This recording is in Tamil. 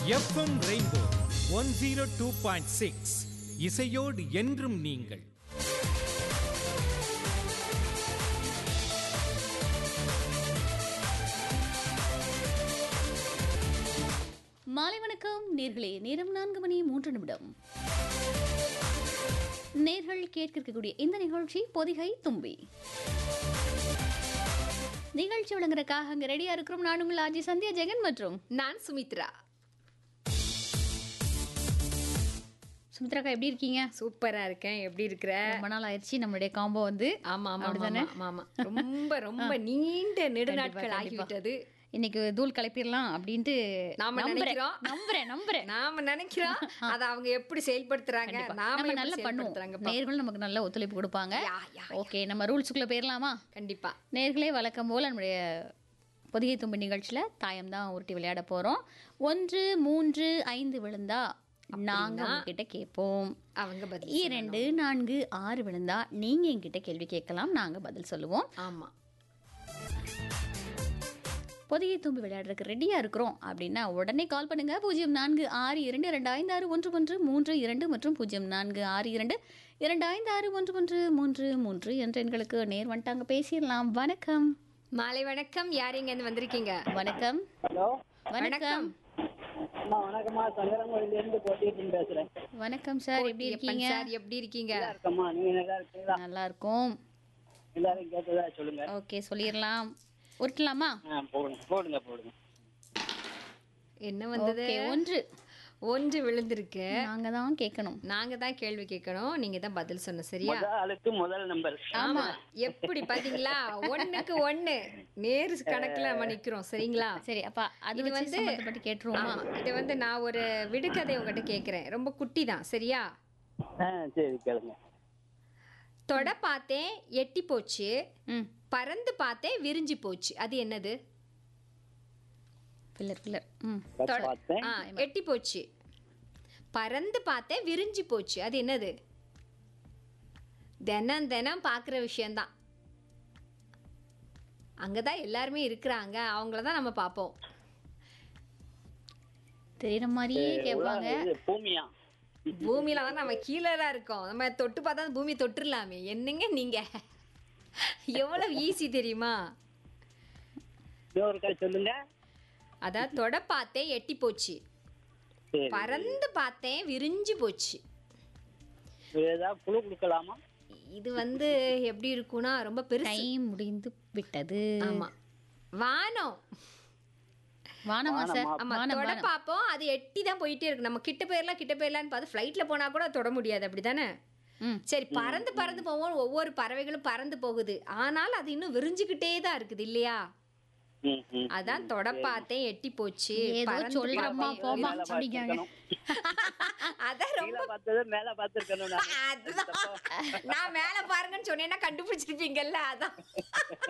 FM rainbow one zero two point six இசையோடு என்றும் நீங்கள் மாலை வணக்கம் நேர்களே நேரம் நான்கு மணி மூன்று நிமிடம் நேர்கள் கேட்க இருக்கக்கூடிய இந்த நிகழ்ச்சி பொதிகை தும்பி நிகழ்ச்சி வழங்குறதுக்காக அங்க ரெடியா இருக்கிறோம் நான் உங்கள் ஆஜி சந்தியா ஜெகன் மற்றும் நான் சுமித்ரா சுமித்ராக்கா எப்படி இருக்கீங்க சூப்பரா இருக்கேன் எப்படி இருக்கிற ரொம்ப நாள் ஆயிடுச்சு நம்மளுடைய காம்போ வந்து ஆமா ஆமா அப்படிதானே? ஆமா ஆமா ரொம்ப ரொம்ப நீண்ட நெடுநாட்கள் கண்டிப்பா. ஆகிவிட்டது இன்னைக்கு தூள் கலப்பிடலாம் அப்படின்ட்டு நாம நம்புறேன், நினைக்கிறோம். நம்புறேன் நம்புறேன் நாம நினைக்கிறோம் அத அவங்க எப்படி செயல்படுத்துறாங்க கண்டிப்பா. நாம நம்ம எப்படி நல்லா பண்ணுவோம் செயல்படுத்துறாங்க நேர்களும் நமக்கு நல்ல ஒத்துழைப்பு கொடுப்பாங்க யா, யா, ஓகே நம்ம ரூல்ஸுக்குள்ள போயிடலாமா கண்டிப்பா நேர்களே வழக்கம் போல் நம்முடைய பொதிகை தும்பி நிகழ்ச்சியில் தாயம் தான் உருட்டி விளையாட போகிறோம் ஒன்று மூன்று ஐந்து விழுந்தா நாங்கள் உங்ககிட்ட கேட்போம் அவங்க பதில் இரண்டு நான்கு ஆறு விழுந்தா நீங்கள் என்கிட்ட கேள்வி கேட்கலாம் நாங்கள் பதில் சொல்லுவோம் ஆமா பொதிகை தும்பி விளையாடுறதுக்கு ரெடியாக இருக்கிறோம் அப்படின்னா உடனே கால் பண்ணுங்க பூஜ்ஜியம் நான்கு ஆறு இரண்டு இரண்டு ஐந்து ஆறு ஒன்று ஒன்று மூன்று இரண்டு மற்றும் பூஜ்ஜியம் நான்கு ஆறு இரண்டு இரண்டு ஐந்து ஆறு ஒன்று ஒன்று மூன்று மூன்று என்ற எண்களுக்கு நேர் வந்துட்டாங்க பேசிடலாம் வணக்கம் மாலை வணக்கம் யார் இங்க இருந்து வந்திருக்கீங்க வணக்கம் ஹலோ வணக்கம் அம்மா வணக்கம்மா சங்கரங்கோயில இருந்து போட்டிட்டு பேசுறேன் வணக்கம் சார் எப்படி எப்பன் இருக்கீங்க சார் எப்படி இருக்கீங்க நல்லா இருக்கம்மா நீங்க நல்லா இருக்கீங்களா நல்லா இருக்கும் எல்லாரும் கேட்டதா சொல்லுங்க ஓகே சொல்லிடலாம் உருட்டலாமா ஆ போடுங்க போடுங்க போடுங்க என்ன வந்தது ஓகே ஒன்று ஒன்று விழுந்திருக்கு நாங்க தான் கேட்கணும் நாங்க தான் கேள்வி கேட்கணும் நீங்க தான் பதில் சொன்ன சரியா முதல் ஆளுக்கு முதல் நம்பர் ஆமா எப்படி பாத்தீங்களா ஒண்ணுக்கு ஒண்ணு நேரு கணக்குல நம்ம நிக்கிறோம் சரிங்களா சரி அப்ப அது இது வந்து வந்து- சம்பந்தப்பட்டு கேட்டுருவோமா ஆமா இது வந்து நான் ஒரு விடுகதை உங்ககிட்ட கேக்குறேன் ரொம்ப குட்டி தான் சரியா ஆ சரி கேளுங்க தொட பார்த்தேன் எட்டி போச்சு ம் பறந்து பார்த்தேன் விரிஞ்சு போச்சு அது என்னது பில்லர் பில்லர் ம் தொட- பார்த்தேன் ஆ, எட்டி போச்சு பறந்து பார்த்தேன் விரிஞ்சு போச்சு அது என்னது தினம் தினம் பார்க்குற விஷயம்தான் அங்கதான் எல்லாருமே இருக்கிறாங்க அவங்கள தான் நம்ம பார்ப்போம் தெரியற மாதிரியே கேட்பாங்க உலகம் இது பூமியா பூமியில தான் நம்ம கீழே தான் இருக்கோம் நம்ம தொட்டு பார்த்தா பூமி தொட்டுடலாமே என்னங்க நீங்க எவ்வளவு ஈஸி தெரியுமா இன்னொரு கதை சொல்லுங்க அதான் தொட பார்த்தேன் எட்டி போச்சு சரி பறந்து பார்த்தேன் விரிஞ்சு போச்சு இது ஏதாவது குழு கொடுக்கலாமா இது வந்து எப்படி இருக்கும்னா ரொம்ப பெருசு டைம் முடிந்து விட்டது ஆமா வானம் வானமா சார் ஆமா வானம் தொட வானம் பார்ப்போம் அது எட்டி தான் போயிட்டே இருக்கு நம்ம கிட்ட போயிடலாம் கிட்ட போயிடலாம்னு பார்த்து ஃப்ளைட்ல போனா கூட தொட முடியாது அப்படிதானே ம் சரி பறந்து பறந்து போவோம் ஒவ்வொரு பறவைகளும் பறந்து போகுது ஆனால் அது இன்னும் விரிஞ்சுக்கிட்டே தான் இருக்குது இல்லையா ம் ம் அதான் தொட பார்த்தேன் எட்டி போச்சு ஏதோ பறந்து சொல்றம்மா பார்த்தேன். போமா மேல அப்படிங்காங்க பார்த்திருக்கணும். அதான் ரொம்ப கீழே பார்த்தது மேல பார்த்திருக்கணும் நான். அதுதான் நான் மேல பாருங்கன்னு சொன்னேன்னா கண்டுபிடிச்சிருப்பீங்கல்ல அதான்